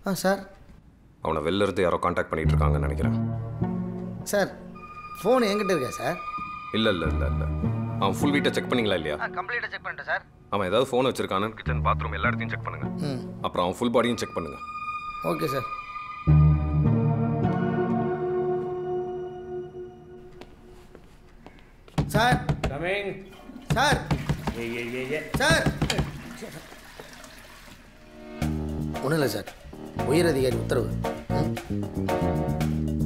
ஆ sir அவனை வெளில இருந்து யாரோ காண்டாக்ட் பண்ணிட்டு இருக்காங்கன்னு நினைக்கிறேன் சார் ஃபோன் என்கிட்ட இருக்கா சார் இல்லை இல்லை இல்லை இல்லை அவன் ஃபுல் வீட்டை செக் பண்ணீங்களா இல்லையா கம்ப்ளீட்டாக செக் பண்ணிட்டேன் சார் அவன் ஏதாவது ஃபோன் வச்சிருக்கானு கிச்சன் பாத்ரூம் எல்லா இடத்தையும் செக் பண்ணுங்க ம் அப்புறம் அவன் ஃபுல் பாடியும் செக் பண்ணுங்க okay sir sir coming sir ஏ ஏ ஏ ஏ சார் ஒன்றும் இல்லை சார் உயர் அதிகாரி உத்தரவு ம்.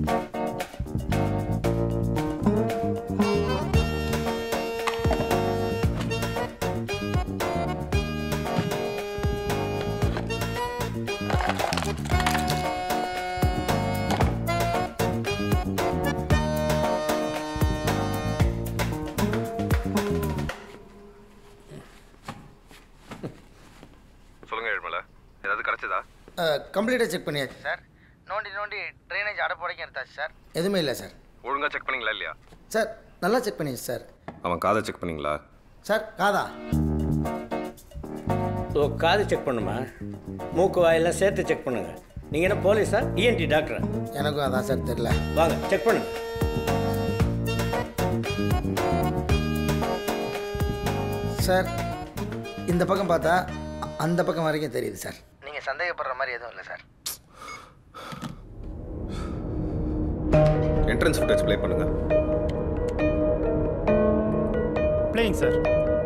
சொல்லுங்க ஏழ்மலை ஏதாவது கிடைச்சதா கம்ப்ளீட்டாக செக் பண்ணியாச்சு சார் நோண்டி நோண்டி ட்ரைனேஜ் அடப்படைக்கும் எடுத்தாச்சு சார் எதுவுமே இல்லை சார் ஒழுங்கா செக் பண்ணீங்களா இல்லையா சார் நல்லா செக் பண்ணியாச்சு சார் அவன் காதை செக் பண்ணீங்களா சார் காதா ஓ காது செக் பண்ணுமா மூக்கு வாயெல்லாம் சேர்த்து செக் பண்ணுங்க நீங்கள் என்ன போலீஸா இஎன்டி டாக்டரா எனக்கும் அதான் சார் தெரில வாங்க செக் பண்ணுங்க சார் இந்த பக்கம் பார்த்தா அ- அந்த பக்கம் வரைக்கும் தெரியுது சார் நீங்கள் சந்தேகப்படுற மாதிரி எதுவும் இல்லை சார் என்ட்ரன்ஸ் ஃபுட்டேஜ் ப்ளே பண்ணுங்க playing sir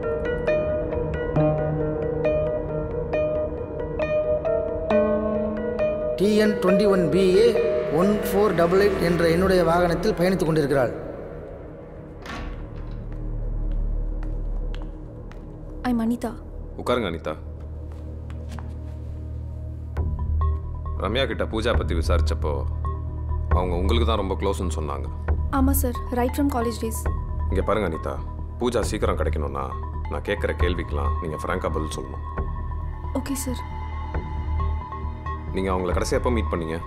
TN twenty one BA one four double eight என்ற என்னுடைய வாகனத்தில் பயணித்துக் கொண்டிருக்கிறாள் ஐ அனிதா உட்காருங்க அனிதா ரம்யா கிட்ட பூஜா பற்றி விசாரிச்சப்போ அவங்க உங்களுக்கு தான் ரொம்ப க்ளோஸ்னு சொன்னாங்க ஆமாம் sir right from college days இங்கே பாருங்க அனிதா பூஜா சீக்கிரம் கிடைக்கணும்னா நான் கேட்குற கேள்விக்கெலாம் நீங்கள் ஃப்ராங்காக பதில் சொல்லணும் ஓகே சார் நீங்கள் அவங்கள கடைசி எப்போ மீட் பண்ணீங்க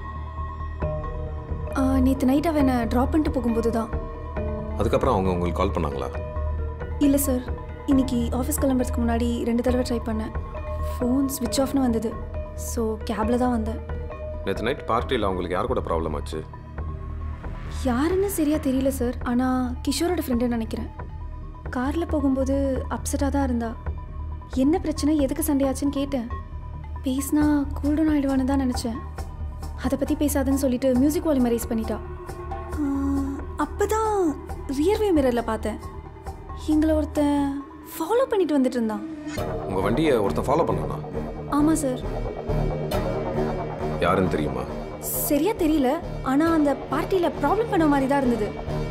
நேற்று நைட் அவன் என்னை ட்ராப் பண்ணிட்டு போகும்போது தான் அதுக்கப்புறம் அவங்க உங்களுக்கு கால் பண்ணாங்களா இல்லை சார் இன்னைக்கு ஆஃபீஸ் கிளம்புறதுக்கு முன்னாடி ரெண்டு தடவை ட்ரை பண்ணேன் ஃபோன் ஸ்விட்ச் ஆஃப்னு வந்தது ஸோ கேபில் தான் வந்தேன் நேற்று நைட் பார்ட்டியில் அவங்களுக்கு யார் கூட ப்ராப்ளம் ஆச்சு யாருன்னு சரியாக தெரியல சார் ஆனால் கிஷோரோட ஃப்ரெண்டுன்னு நினைக்கிறேன் காரில் போகும்போது அப்செட்டாக தான் இருந்தா என்ன பிரச்சனை எதுக்கு சண்டையாச்சுன்னு கேட்டேன் பேசினா கூல்டவுன் ஆகிடுவான்னு தான் நினச்சேன் அதை பற்றி பேசாதுன்னு சொல்லிட்டு மியூசிக் வால்யூம் ரைஸ் பண்ணிட்டா அப்போ தான் ரியர்வே மிரரில் பார்த்தேன் எங்களை ஒருத்தன் ஃபாலோ பண்ணிட்டு வந்துட்டு இருந்தான் உங்கள் வண்டியை ஒருத்தன் ஃபாலோ பண்ணானா ஆமாம் சார் யாருன்னு தெரியுமா சரியா தெரியல ஆனால் அந்த பார்ட்டியில் ப்ராப்ளம் பண்ண மாதிரி தான் இருந்தது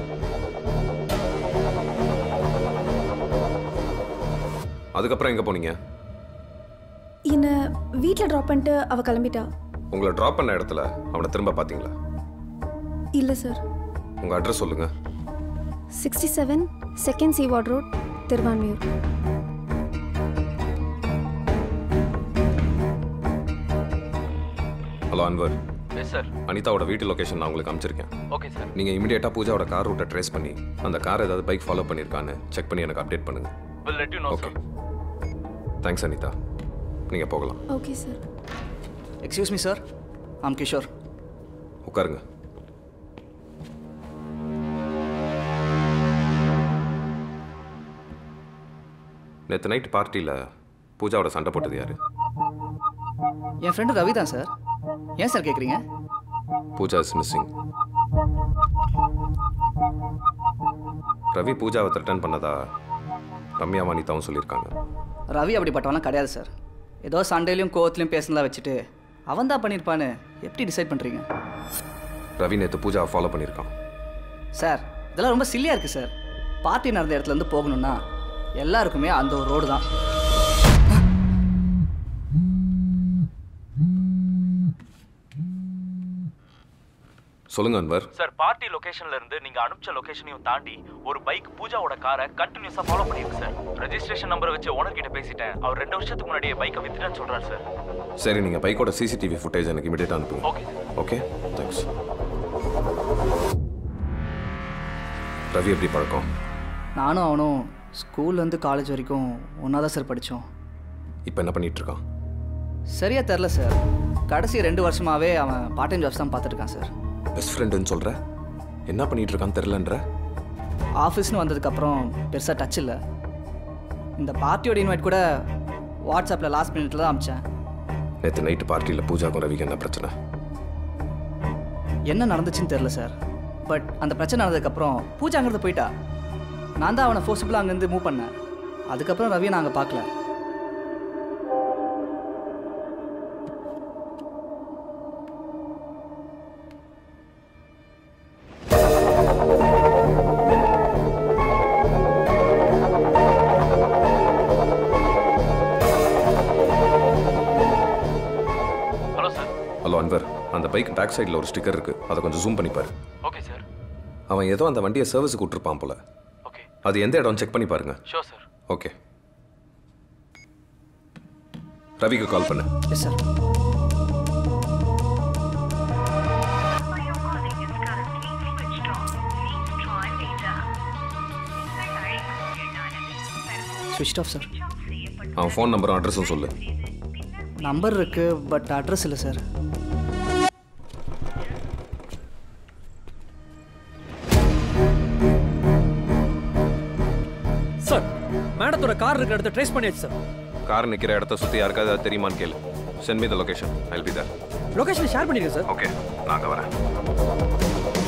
அதுக்கப்புறம் எங்கே போனீங்க என்னை வீட்டில் ட்ராப் பண்ணிட்டு அவள் கிளம்பிட்டா உங்களை ட்ராப் பண்ண இடத்துல அவனை திரும்ப பார்த்தீங்களா இல்லை சார் உங்கள் அட்ரஸ் சொல்லுங்கள் sixty seven second seaward road Thiruvanmiyur hello Anwar yes sir அனிதாவோட வீட்டு லொகேஷன் நான் உங்களுக்கு அனுப்பிச்சிருக்கேன் ஓகே சார் நீங்கள் இமீடியட்டாக பூஜாவோட கார் ரூட்டை ட்ரேஸ் பண்ணி அந்த கார் ஏதாவது பைக் ஃபாலோ பண்ணியிருக்கான்னு செக் பண்ணி எனக்கு அப்டேட் பண்ணுங்க will let you know okay sir thanks Anitha நீங்கள் போகலாம் okay sir excuse me sir I'm Kishore உட்காருங்க நேற்று நைட் பார்ட்டியில் பூஜாவோட சண்டை போட்டது யாரு என் ஃப்ரெண்டு ரவி தான் சார் ஏன் சார் கேட்குறீங்க பூஜா இஸ் மிஸ்ஸிங் ரவி பூஜாவை ரிட்டர்ன் பண்ணதா ரம்யா அனிதாவும் சொல்லியிருக்காங்க ரவி அப்படிப்பட்டவன்லாம் கிடையாது சார் ஏதோ சண்டையிலையும் கோவத்துலையும் பேசினதா வச்சுட்டு அவன் தான் பண்ணியிருப்பான்னு எப்படி டிசைட் பண்ணுறீங்க ரவி நேற்று பூஜாவை ஃபாலோ பண்ணியிருக்கான் சார் இதெல்லாம் ரொம்ப சில்லியாக இருக்குது சார் பார்ட்டி நடந்த இடத்துலேருந்து போகணுன்னா எல்லாருக்குமே அந்த ஒரு ரோடு தான் சொல்லுங்க அன்வர் சார் பார்ட்டி லொகேஷன்ல இருந்து நீங்க அனுப்பிச்ச லொகேஷனையும் தாண்டி ஒரு பைக் பூஜாவோட காரை கண்டினியூஸா ஃபாலோ பண்ணிருக்கு சார் ரெஜிஸ்ட்ரேஷன் நம்பரை வச்சு ஓனர் கிட்ட பேசிட்டேன் அவர் ரெண்டு வருஷத்துக்கு முன்னாடியே பைக்கை வித்துட்டேன்னு சொல்றாரு சார் சரி நீங்கள் பைக்கோட சிசிடிவி ஃபுட்டேஜ் எனக்கு இமீடியட்டாக அனுப்புங்க ஓகே ஓகே தேங்க்ஸ் ரவி எப்படி பழக்கம் நானும் அவனும் ஸ்கூல்லேருந்து காலேஜ் வரைக்கும் ஒன்றா தான் சார் படித்தோம் இப்போ என்ன பண்ணிட்டு இருக்கான் சரியா தெரில சார் கடைசி ரெண்டு வருஷமாவே அவன் பார்ட் டைம் ஜாப்ஸ் தான் பார்த்துட்டு இருக்கான் சார் பெஸ்ட் ஃப்ரெண்டுன்னு சொல்கிற என்ன பண்ணிட்டு இருக்கான்னு தெரிலன்ற ஆஃபீஸ்னு வந்ததுக்கப்புறம் பெருசாக டச் இல்லை இந்த பார்ட்டியோட இன்வைட் கூட வாட்ஸ்அப்பில் லாஸ்ட் மினிட்ல தான் அமிச்சேன் நேற்று நைட்டு பார்ட்டியில் பூஜாக்கும் ரவிக்கு என்ன பிரச்சனை என்ன நடந்துச்சுன்னு தெரில சார் பட் அந்த பிரச்சனை நடந்ததுக்கப்புறம் பூஜா அங்கேருந்து போயிட்டா நான் தான் அவனை ஃபோர்ஸபிளாக அங்கேருந்து மூவ் பண்ணேன் அதுக்கப்புறம் ரவியை நாங்கள் பார்க்கல ஹலோ சார் ஹலோ அன்வர் அந்த பைக் பேக் சைடில் ஒரு ஸ்டிக்கர் இருக்குது அதை கொஞ்சம் ஜூம் பண்ணிப்பாரு ஓகே சார் அவன் ஏதோ அந்த வண்டியை சர்வீஸுக்கு விட்டுருப்பான் போல ஓகே அது எந்த இடம் செக் பண்ணி பாருங்க ஷோர் சார் ஓகே ரவிக்கு கால் பண்ணு எஸ் சார் ஸ்விட்ச் ஆஃப் சார் அவன் ஃபோன் நம்பரும் அட்ரஸும் சொல்லு நம்பர் இருக்கு பட் அட்ரஸ் இல்லை சார் சார் மேடத்தோட கார் இருக்கிற இடத்த ட்ரேஸ் பண்ணியாச்சு சார் கார் நிற்கிற இடத்த சுற்றி யாருக்காவது அது தெரியுமான்னு கேளு send me the location I'll be there location share பண்ணிருக்கேன் சார் ஓகே நாங்கள் வரேன்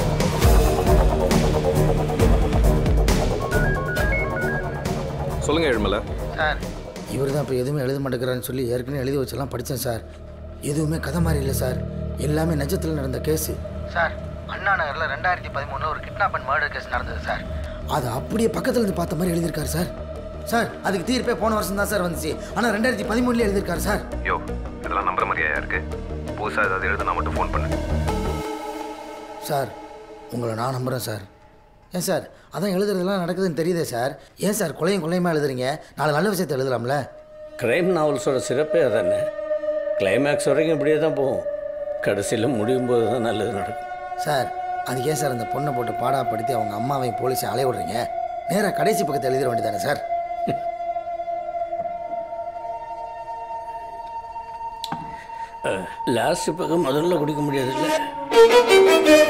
சொல்லுங்க எழுமலை சார் இவர் தான் இப்போ எதுவுமே எழுத மாட்டேங்கிறான்னு சொல்லி ஏற்கனவே எழுதி வச்செல்லாம் படித்தேன் சார் எதுவுமே கதை மாதிரி இல்லை சார் எல்லாமே நிஜத்தில் நடந்த கேஸு சார் அண்ணா நகரில் ரெண்டாயிரத்தி பதிமூணு ஒரு கிட்னாப் அண்ட் மர்டர் கேஸ் நடந்தது சார் அது அப்படியே பக்கத்துல இருந்து பார்த்த மாதிரி எழுதியிருக்காரு சார் சார் அதுக்கு தீர்ப்பே போன வருஷம் தான் சார் வந்துச்சு ஆனால் ரெண்டாயிரத்தி பதிமூணுலேயே எழுதியிருக்காரு சார் யோ இதெல்லாம் நம்புற மாதிரியா இருக்கு புதுசாக ஏதாவது எழுதுனா மட்டும் ஃபோன் பண்ணு சார் உங்களை நான் நம்புகிறேன் சார் ஏன் சார் அதான் எழுதுறதெல்லாம் நடக்குதுன்னு தெரியுதே சார் ஏன் சார் கொலையும் கொலையுமா எழுதுறீங்க நாலு நல்ல விஷயத்தை எழுதலாம்ல கிரைம் நாவல்ஸோட சிறப்பே அதானே கிளைமேக்ஸ் வரைக்கும் இப்படியே தான் போகும் கடைசியில் முடியும் போது தான் நல்லது நடக்கும் சார் அதுக்கு ஏன் சார் அந்த பொண்ணை போட்டு பாடாப்படுத்தி அவங்க அம்மாவையும் போலீஸை அலைய விடுறீங்க நேராக கடைசி பக்கத்தை எழுதிட வேண்டியதானே சார் லாஸ்ட் பக்கம் முதல்ல குடிக்க முடியாதுல்ல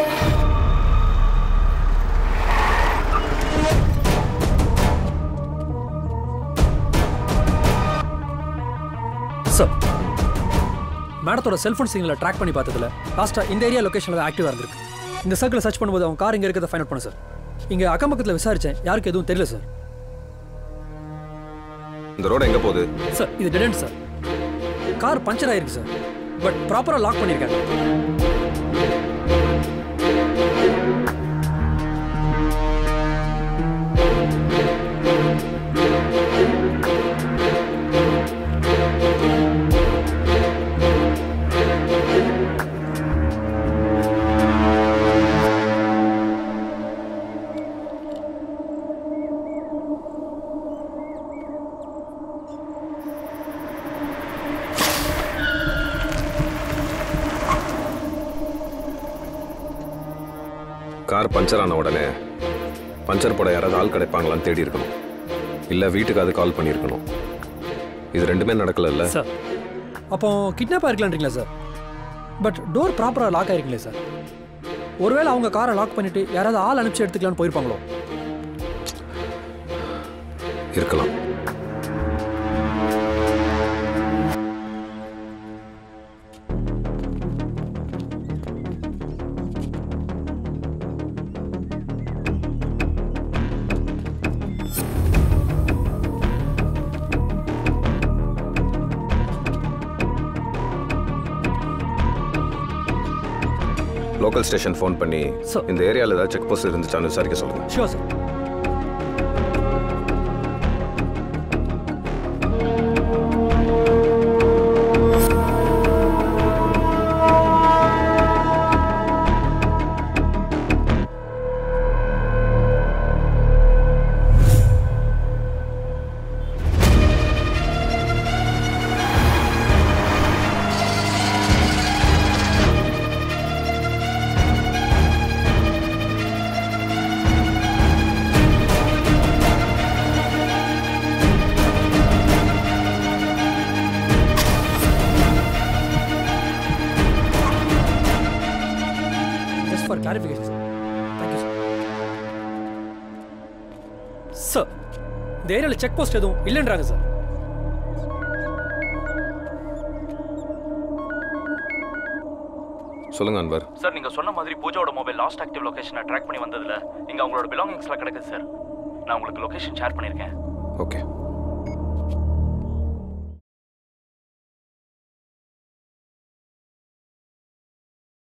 சார் மேடத்தோட செல்ஃபோன் சிக்னலை ட்ராக் பண்ணி பார்த்ததுல லாஸ்ட்டாக இந்த ஏரியா லொகேஷனில் தான் ஆக்டிவாக இருந்திருக்கு இந்த சர்க்கிளை சர்ச் பண்ணும்போது அவன் கார் இங்கே இருக்கிறத ஃபைண்ட் அவுட் பண்ண சார் இங்கே அக்கம் பக்கத்தில் விசாரித்தேன் யாருக்கு எதுவும் தெரியல சார் இந்த ரோடு எங்கே போகுது சார் இது dead end sir car puncture ஆயிருக்கு சார் பட் ப்ராப்பராக லாக் பண்ணியிருக்காங்க கார் பஞ்சர் ஆன உடனே பஞ்சர் போட யாராவது ஆள் கிடைப்பாங்களான்னு தேடி இருக்கணும் இல்லை வீட்டுக்கு அது கால் பண்ணியிருக்கணும் இது ரெண்டுமே நடக்கல சார் அப்போ கிட்னாப் ஆயிருக்கலான்றீங்களா சார் பட் டோர் ப்ராப்பராக லாக் ஆயிருக்கீங்களே சார் ஒருவேளை அவங்க காரை லாக் பண்ணிட்டு யாராவது ஆள் அனுப்பிச்சு எடுத்துக்கலாம்னு போயிருப்பாங்களோ இருக்கலாம் லோக்கல் ஸ்டேஷன் ஃபோன் பண்ணி Sir. இந்த ஏரியாவில் ஏதாவது செக் போஸ்ட் இருந்துச்சான்னு விசாரிக்க சொல்லுங்க sure sir just for clarification sir thank you sir sir இந்த ஏரியாவில் செக் போஸ்ட் எதுவும் இல்லைன்றாங்க சார் சொல்லுங்க அன்வர் சார் நீங்க சொன்ன மாதிரி பூஜாவோட மொபைல் லாஸ்ட் ஆக்டிவ் லொகேஷனை ட்ராக் பண்ணி வந்ததுல இங்க அவங்களோட பிலாங்கிங்ஸ்லாம் கிடக்குது சார் நான் உங்களுக்கு லொகேஷன் ஷேர் பண்ணியிருக்கேன் ஓகே